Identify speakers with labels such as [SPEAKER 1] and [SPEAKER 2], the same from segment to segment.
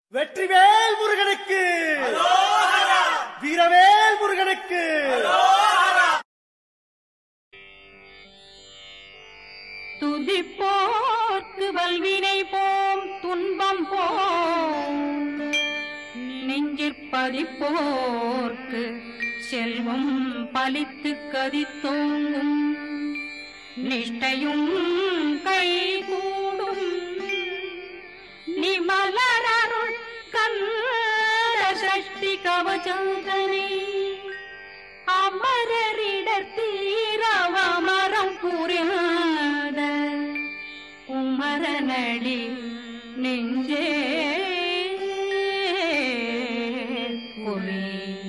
[SPEAKER 1] வெற்றிவேல் முருகனுக்கு வீரவேல் முருகனுக்கு
[SPEAKER 2] துதிப்போர்க்கு வல்வினை போம் துன்பம் போம் நெஞ்சிற்பதிப்போர்க்கு செல்வம் பலித்து கதித்தோங்கும் நிஷ்டையும் கைகூடும் நிமலரருள் கந்த சஷ்டி கவச்சந்தனை அமரரிடர் தீரவமரம் புரியாத குமரனடி நெஞ்சே குழி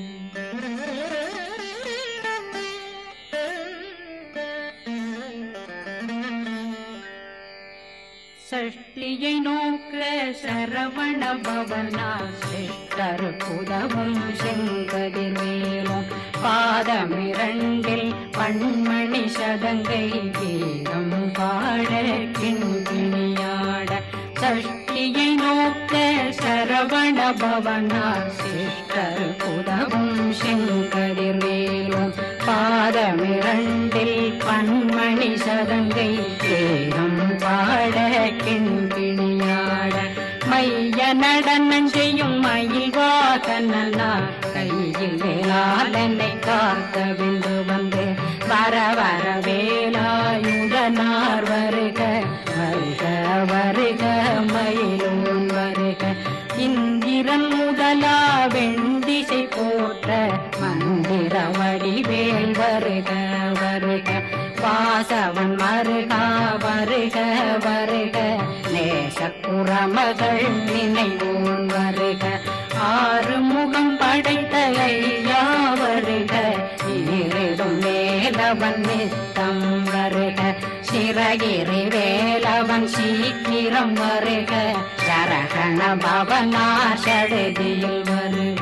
[SPEAKER 2] சஷ்டியை நோக்க சரவண பவனா சிஷ்டர் புதவும் செங்கதிர்வேலும் பாதமிரண்டில் பண்மணி சதங்கை கீதம் பாட கிண்கிணியாட சஷ்டியை நோக்க சரவண பவனா சிஷ்டர் புதவும் செங்கதிர்வேலும் பாதமிரண்டில் பண்மணி சதங்கை கீதம் பாட கிண்கிணியாட மைய நடனம் செய்யும் மயில் வாகனா கையில் வேளாளனை காக்க விந்து வந்து வர வர வேலாயுதனார் வருக வருக வருக மயிலோன் வருக இந்திரன் முதலா வெண்டிசை போற்ற மந்திர வடிவேல் வருக வருக வாசவன் மருகா வருக வருக நேசக்குறமகள் நினைவோன் வருக ஆறு முகம் படைத்த ஐயா வருக ஈரிடும் வேலவன் நித்தம் வருக சிறகிரி வேலவன் சீக்கிரம் வருக சரகண பவனா சடுதியில் வருக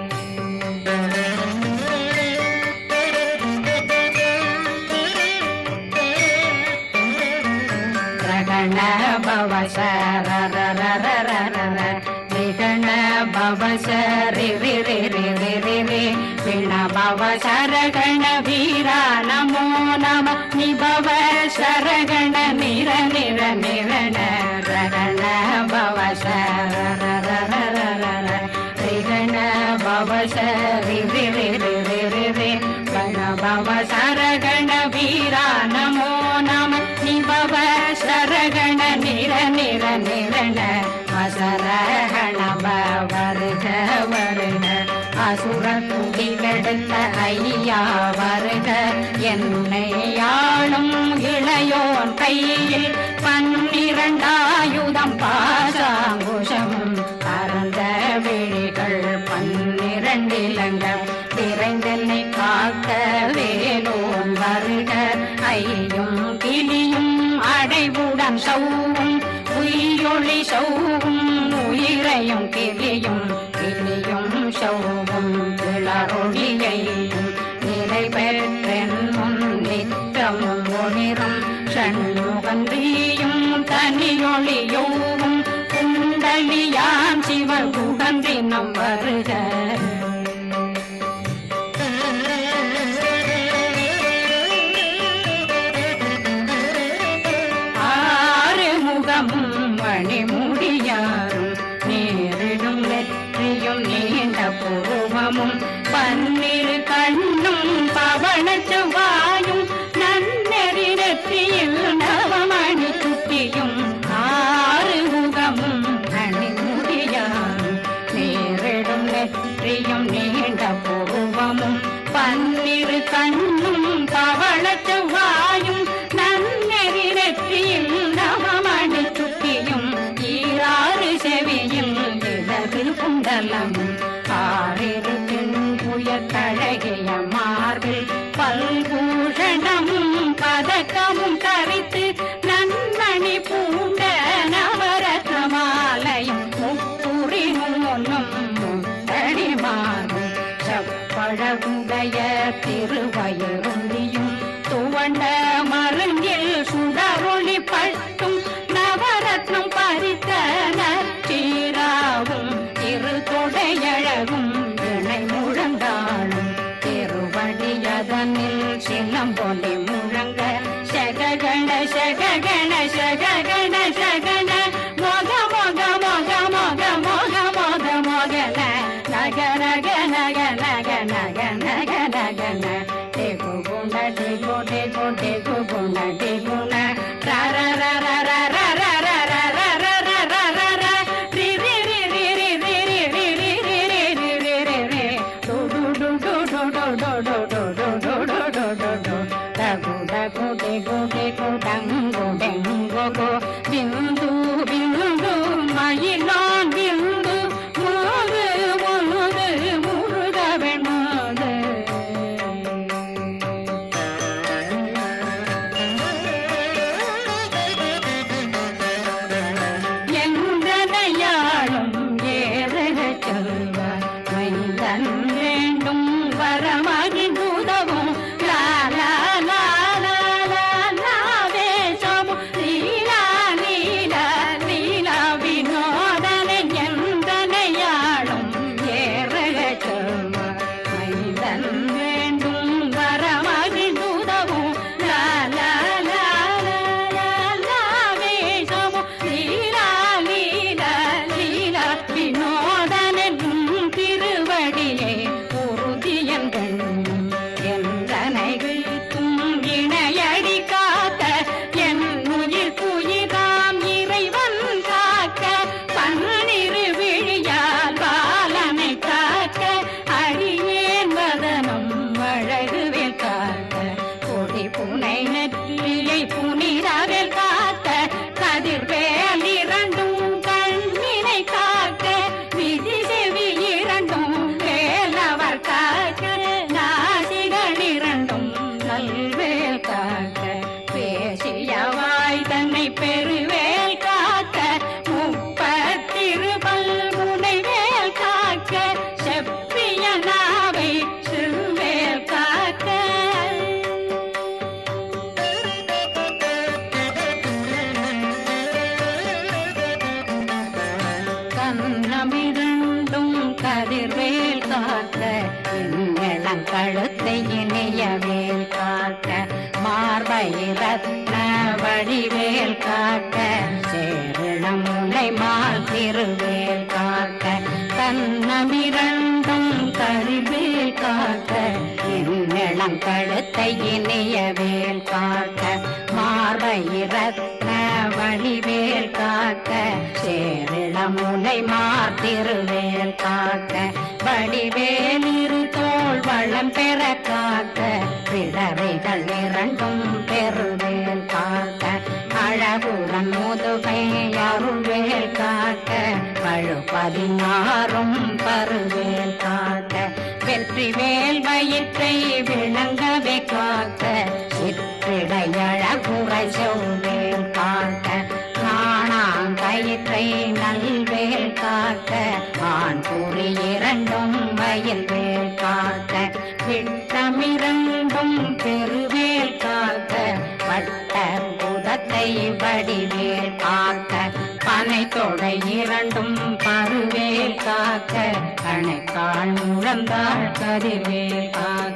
[SPEAKER 2] ரகண பவ சரரரரரரர ரிகண பவ சரி ரி ரி ரி ரி ரி ரி விண பவ சரகண வீரா நமோ நம நிபவ சரகண நிர நிர நிரண ரகண பவ சரரரரரர ரிகண பவ சரி ரி ரி ரி ரி ரி ரி வண பவ சரகண வீரா நமோ நம நிபவ சரகண நிர நிர நிரண வசரகண வருக வருக அசுர குடி கெடுத்த ஐயா வருக என்னை ஆளும் இளையோன் கையில் பன்னிரண்டாயுதம் பாசாங்குஷம் பரந்த விழிகள் பன்னிரண்டிலங்கள் விரைந்தென்னை காக்க வேலோன் வருக ஐயும் கிளியும் அடைவுடன் சௌவும் உயிரொளி சௌவும் உயிரையும் கிளியும் கிளியும் சௌவும் கிளரொளியையும் நிலை பெற்றென் முன் நித்தமும் ஒளிரும் ஷண்முகந்தியும் தனியொளியோவும் குண்டலியாம் சிவ குகந்தினம் வருக ஆறு முகமும் மணிமுடியாரும் நேரிடும் வெற்றியும் நீண்ட பூர்வமும் பன்னிரு கண்ணும் பவன செவ்வாயும் நன்னெறி நெற்றியில் நவமணி குட்டியும் ஆறு முகமும் மணிமுடியாரும் நேரிடும் நெற்றியும் நீண்ட பூர்வமும் பன்னிரு கண்ணும் பவள செவ்வாயும் நன்னெறி நெற்றியில் நவமணி சுட்டியும் ஈராறு செவியில் இடது குண்டலம் ஆறிரு புய கழகிய மார்பில் பல்பூஷணமும் பதக்கமும் தரித்து நன்மணி பூண்ட நவரத்ன மாலையும் முப்புரினும் ஒன்னும் முத்தடி மாறும் செப்பழகுடைய திருவயருந்தியும் துவண்ட மருங்கில் சுடரொளி பட்டும் நவரத்னம் பறித்த நற்சீராவும் கண்ணமிரண்டும் கதிர்வேல் காக்க இளம் கழுத்தை இணையவேல் காக்க மார்பை ரத்ன வடிவேல் காக்க சேரிளம் முனை மால் திருவேல் காக்க கண்ணமிரண்டும் கதிர்வேல் காக்க இளம் கழுத்தை இணையவேல் காக்க மார்பை ரத்ன வடிவேல் காக்க சேரிளம் முனை மார் திருவேல் காக்க வடிவேல் இரு தோள் வளம் பெற காக்க பிறவைகள் இரண்டும் பெருவேல் காக்க அழகுடன் முதுகை அருள்வேல் காக்க பழு பதினாறும் பருவேல் காக்க வெற்றி வேல் வயிற்றை விளங்கவே காக்க சிற்றிடையழகுரை செவ்வேல் காக்க நாணாங்கயிற்றை நல்வேல் காக்க ஆண் குறி இரண்டும் வயல் வேல் காக்க விட்டமிரண்டும் பெருவேல் காக்க வட்ட புதத்தை வடிவேல் காக்க பனை தொடை இரண்டும் பருவேல் காக்க கணைக்கால் முழந்தாள் கதிர்வேல் காக்க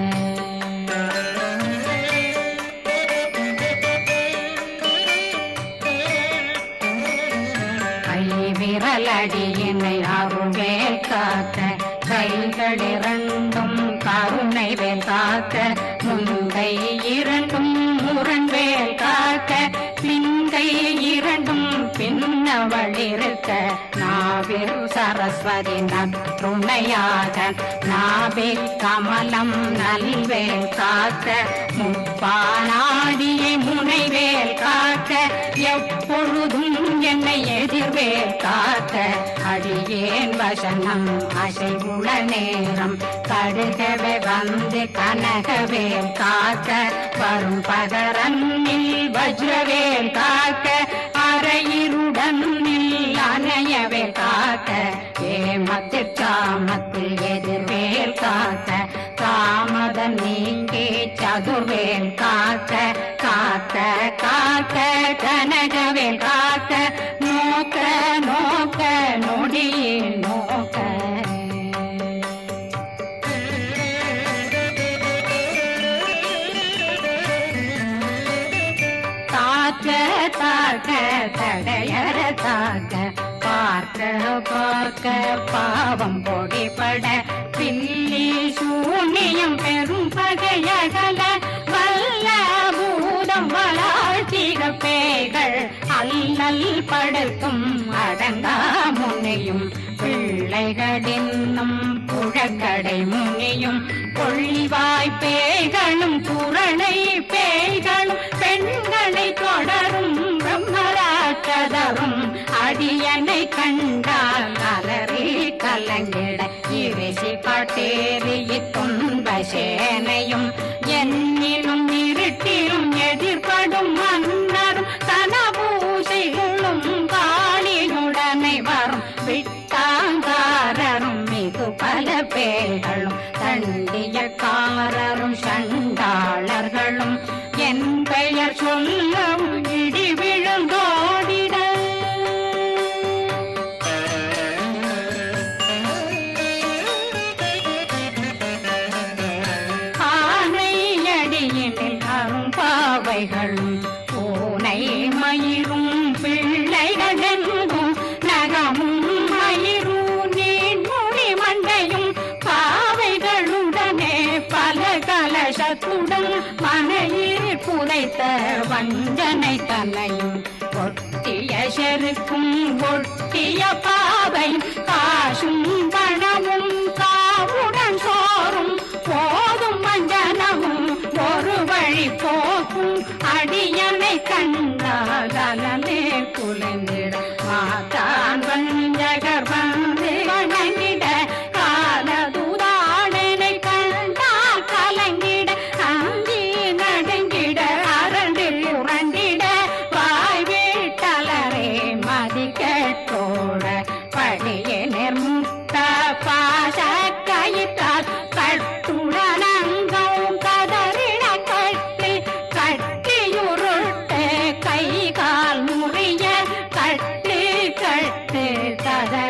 [SPEAKER 2] கை விரலடியினை அருள்வேல் காக்க கைகள் இரண்டும் கருணை வேல் காக்க முந்தை இரண்டும் முரண்வேல் காக்க பிந்தை இரண்டும் பின்னவளிருக்க நாவில் சரஸ்வதி நற்றுணையாக நாவே கமலம் நல்வேல் காக்க முப்பானாடியை முனைவேல் காக்க எப்பொழுதும் என்னை எதிர்வேல் காக்க அடியேன் வசனம் அசைவுள நேரம் கடுகவே வந்து கனகவேல் காக்க வரும் பகரன்னில் வஜ்ரவேல் காக்க அரையிருடன் அணையவே காக்க ஏமத்தில் காமத்தில் எதிர்வேல் காக்க காமத நீங்கி சதுர்வேல் காக்க காக்க காக்க கனகவேல் காக்க நோக்க நோக்க நொடியில் நோக்க தாக்க தாக்க தடையற தாக்க பார்க்க பார்க்க பாவம் பொடிபட பில்லி சூனியம் பெரும் பகையகல வல்ல பூதம் வளாழ்த்திக பேய்கள் அல்லல் படுத்தும் அடங்கா முனையும் பிள்ளைகளின்னும் புழக்கடை முனியும் கொள்ளிவாய் பேய்களும் குரணை பேய்களும் பெண்களை தொடரும் பிரம்மராட்சதரும் அடியனை கண்டால் அலறி கலங்கிட இரிசி பட்டேறி துன்ப சேனையும் என்னிலும் இருட்டிலும் எதிர்படும் மன்னரும் தனபூசைகளும் காளியுடனை வரும் விட்டாங்காரரும் மிகு பல பேர்களும் தண்டியக்காரரும் சண்டாளர்களும் என் பெயர் சொல்லும் இடி விழுந்தோடிட ஆனையடியினில் அரும்பாவைகளும் பூனை மயிரும் பிள்ளைகளெங்கும் நகமும் மயிரும் நீன்மொழி மண்டையும் பாவைகளுடனே பல கலசத்துடன் மனையில் புதைத்த வஞ்சனை தன்னையும் ஒட்டிய செருக்கும் ஒட்டிய பாவை காசும் பணமும் காவுடன் சோறும் போதும் மஞ்சனமும் ஒரு வழி போக்கும் அடியனை கண்டால் அலமே குலைந்திட மாதான் வஞ்சகர் வந்து வணங்கிட காலதுதாடனை கண்டால் கலங்கிட அஞ்சி நடுங்கிட அரண்டு உரண்டிட வாய் வீட்டலரே மதிக்கட்டோட படியே நிர்முக்த பாச கயிற்றால் கட்டுடனங்கும் கதறிட கட்டி கட்டியுருட்டு கை கால் முறிய கட்டு கட்டு கதறிட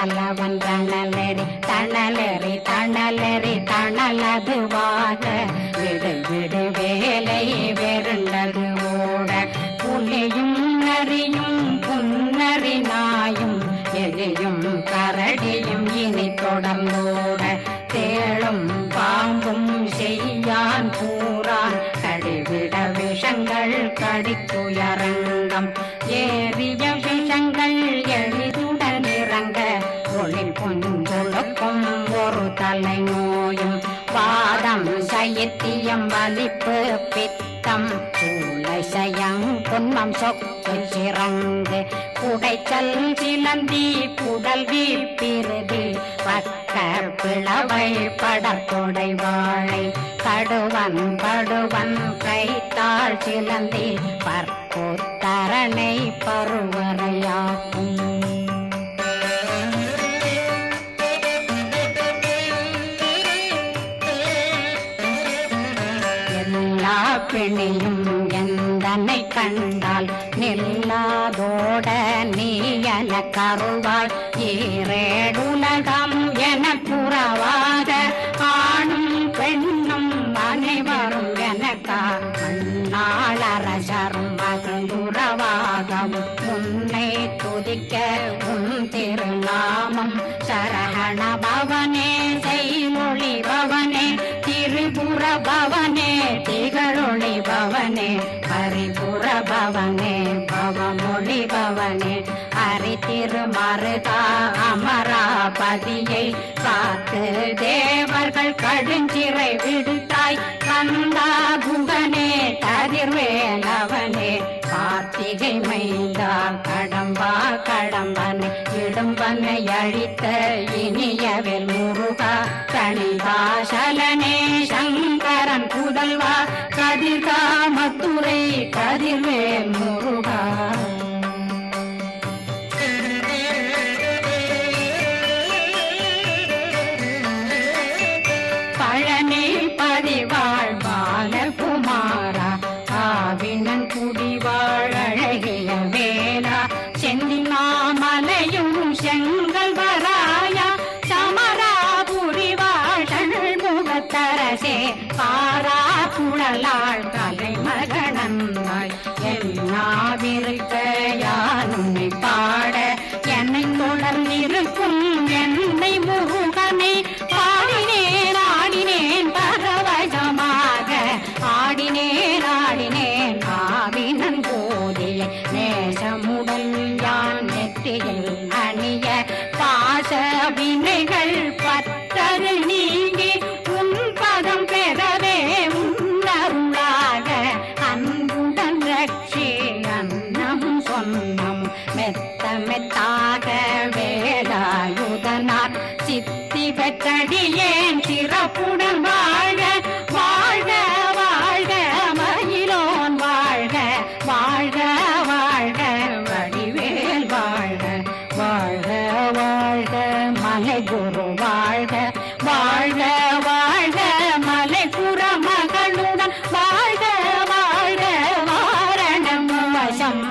[SPEAKER 2] நல்லவன் தணலெறி தணலெறி தணலெறி தணலதுவாக விடு விடு வேலை வெருண்டது ஓட புலியும் நரியும் புன்னரி நாயும் எலியும் கரடியும் இனி தொடர்ந்தோட தேளும் பாம்பும் செய்யான் கூறான் கடிவிட விஷங்கள் கடித்துயரங்கம் ஏறிய விஷங்கள் எளிதுடன் இறங்க ஒளில் பொஞ்சொழுக்கும் ஒரு தலை நோயும் பாதம் சைத்தியம் வலிப்பு பித்தம் சூளை சயம் பொன்மம் சொக்கு சிறங்கு குடைச்சல் சிலந்தி புடல் வீப்பிருதி பக்க பிளவை படத்தொடை வாழை கடுவன் படுவன் கைத்தாள் சிலந்தி பற்புத்தரணை பருவரையாக்கும் எல்லா பிணியும் எந்தனை கண்டால் நில்லாதோட நீ என கருவாய் ஈரேடுலகம் என புறவாக ஆணும் பெண்ணும் அனைவரும் எனக்கா மண்ணாளரசரும் மகந்துறவாகவும் உன்னை துதிக்க உன் திருநாமம் சரகண பவனே செய்மொழி பவனே திரிபுர பவனே திகழொளி பவனே பரிபுர பவனே பவமொழி பவனே அரி திருமருதா அமராபதியை காத்து தேவர்கள் கடுஞ்சிறை விடுத்தாய் கந்தா குகனே கதிர்வேலவனே கார்த்திகை மைந்தா கடம்பா கடம்பனை இடும்பனை அழித்த இனியவில் முருகா கணிதாசலனே சங்கரன் புதல்வா கதிர்காமத்துறை கதிர்வேல் முருகா பழனி பதிவாழ் பாலகுமாரா ஆவினன் குடிவாழ் அழகிய வேளா செந்தி மாமலையும் செங்கல் வராயா சமராபுரி வாழல் முகத்தரசே பாரா குழலாள் கலை மகனந்தாய் என்னாவிருக்க யானுமை பாட என்னை தொடர்ந்திருக்கும் என்னை முருகனை பாடினேன் ஆடினேன் பரவசமாக ஆடினேன் ஆடினேன் ஆவினன் போதிய நேசமுடல் யான் நெற்றியில் அணிய பாச வினைகள் பற்றரு நீங்கி உன் பதம் பெறவே உன்னருளாக அன்புடன் ரட்சி அன்னம் சொன்னம் மெத்த மெத்தாக வேலாயுதனார் சித்தி பெற்றடியேன் சிறப்புடன் வாழ வாழ்க வாழ்க மயிலோன் வாழ்க வாழ்க வாழ்க வடிவேல் வாழ்க வாழ்க வாழ்க மலை குரு வாழ்க வாழ்க வாழ்க மலை புற மகளுடன் வாழ்க வாழ்க வாரணம் வசம்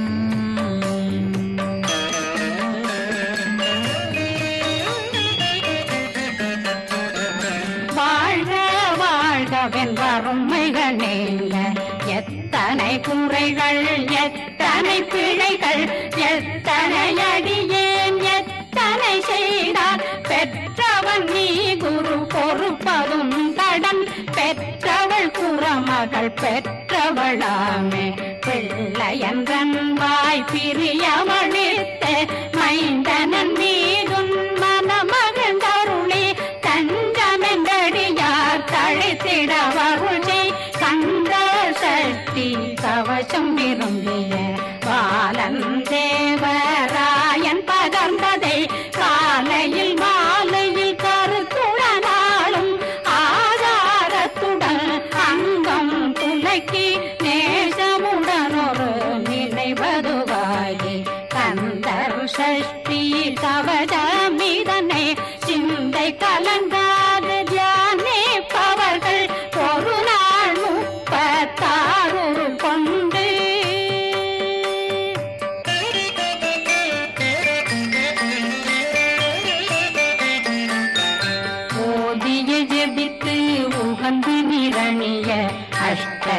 [SPEAKER 2] வாழ்க வாழ்கவென் வறுமைகள் நீங்க எத்தனை குறைகள் எத்தனை பிழைகள் எத்தனை அடியேன் எத்தனை செய்தார் பெற்றவன் நீ குரு பொறுப்பதும் கடன் பெற்றவள் குறமகள் பெற்றவளாமே பிள்ளையன்றன் வாய் பிரியவழித்த மைந்தனன் மீதுன் மனமகந்தருளி தஞ்சமென்றடியார் தழைத்திட வருளை கந்த சக்தி கவசம் விரும்பிய பாலன் தேவராயன் பகர்ந்ததை காலையில் மாலையில் கருத்துடனாலும் ஆதாரத்துடன் அங்கம் துலக்கி நேசமுடன் ஒரு நினைவதுவாகி கந்தர் சஷ்டி கவசமிதனை சிந்தை கலங்காத தியானிப்பவர்கள் ஒரு நாள் முப்பத்தாறு கொண்டு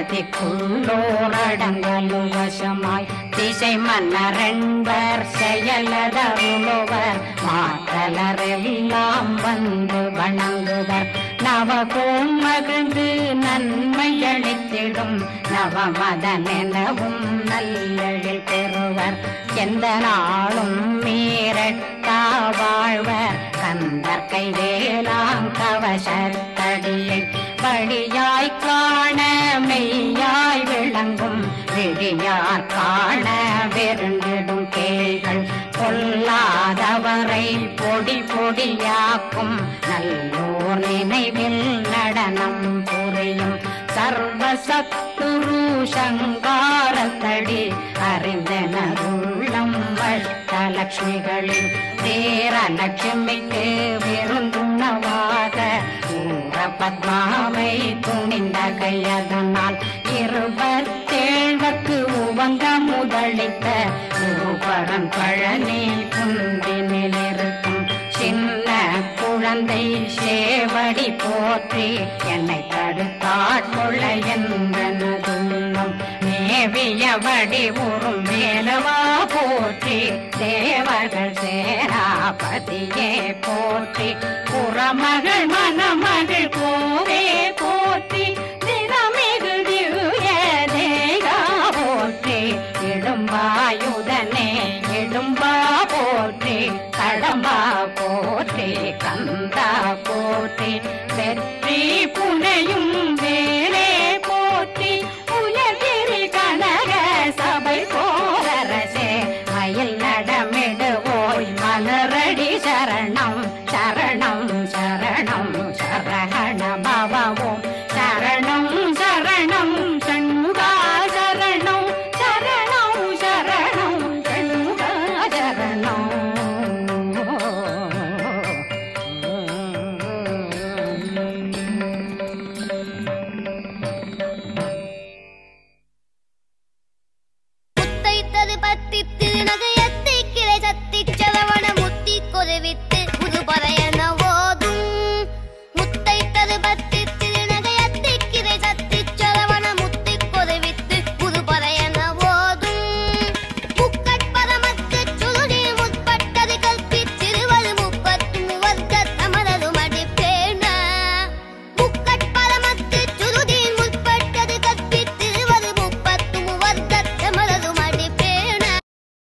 [SPEAKER 2] மதிக்குள்ளோரடங்கலும் வசமாய் திசை மன்னரென்பர் செயலதருளுவர் மாற்றலரெல்லாம் வந்து வணங்குவர் நவகோம் மகிழ்ந்து நன்மை அளித்திடும் நவமதனெனவும் நல்லெழில் பெறுவர் எந்த நாளும் மீறட்டா வாழ்வர் கந்தற்கை வேளாங் கவசத்தடியை படியாய் காண மெய்யாய் விளங்கும் விழியார் காண வெருண்டிடும் கேள்கள் பொல்லாதவரை பொடி பொடியாக்கும் நல்லோர் நினைவில் நடனம் புரியும் சர்வசத்துரு சங்காரத்தடி அறிந்தனருள்ளம் வட்டலட்சுமிகளில் தேரலட்சுமிக்கு விருந்துணவாக ஊர பத்மாவை துணிந்த கையதனால் இருபத்தேழ்வக்கு உவங்க முதலித்த குருபரன் பழனி குந்தினில் இருக்கும் சின்ன குழந்தை சேவடி போற்றி என்னை தடுத்தாட்கொள்ள என்றனதுள்ளம் மேவிய வடிவுறும் மேலவா போற்றி தேவர்கள் சேராபதியே போற்றி புறமகள் மணமகள் கோவே போற்றி தினமிகு திவ்ய தேகா போற்றி இடும்பாயுதனே இடும்பா போற்றி கடம்பா போற்றி கந்தா போற்றி வெற்றி புனையும் வேலே போற்றி உயர்கிரி கனக சபை போரரசே மயில் நடமிடுவோய் மலரடி சரணம் சரணம்